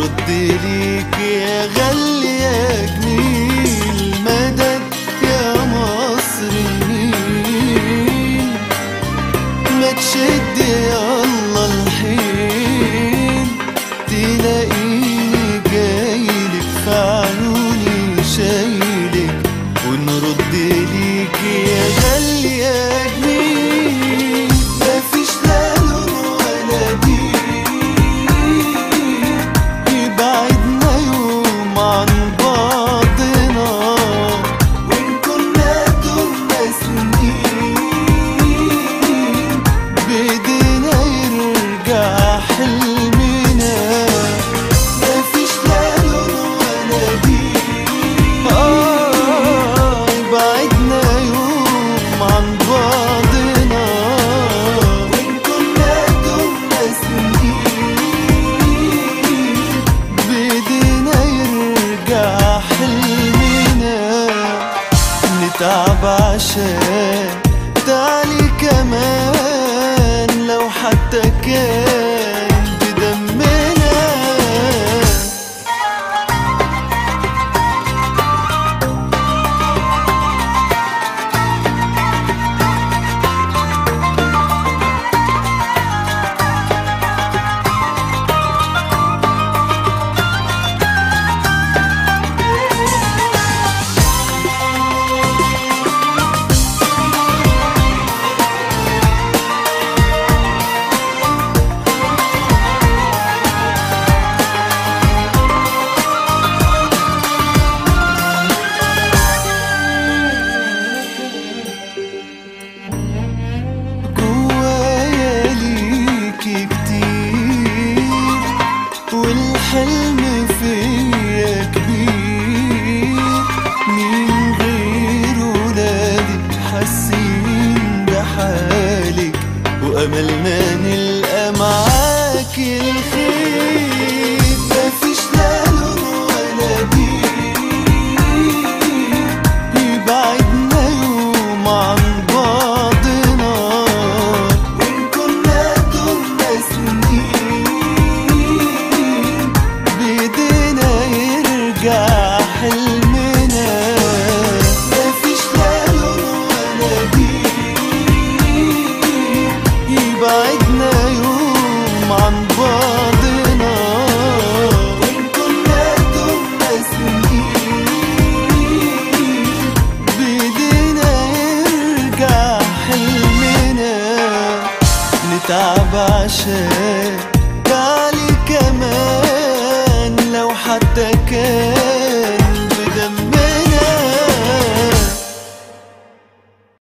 ونرد ليك يا غالي يا جميل مدد يا مصر النيل ما تشد يا الله الحيل تلاقيني جايلك في عيوني شايلك ونرد ليك يا غالي يا جميل مفيش لا لون ولا دين يبعدنا يوم عن بعضنا وإن كنا دمنا سنين بإيدينا يرجع حلمنا مفيش لا لون ولا دين آه يبعدنا يوم عن بعضنا وإن كنا دمنا سنين بإيدينا يرجع حلمنا نتعب عشان تعلي كمان لو حتى كان بدمنا جوايا ليكي كتير والحلم فيا كبير مين غير ولادك حاسين بحالك وأملنا نلقى معاكي الخير مفيش لا لون ولا دين يبعدنا يوم عن بعضنا وإن كنا دمنا سنين بإيدينا يرجع حلمنا مفيش لا لون ولا دين يبعدنا يوم عن بعضنا وإن كنا دمنا سنين بإيدينا يرجع حلمنا نتعب عشان تعلي كمان لو حتى كان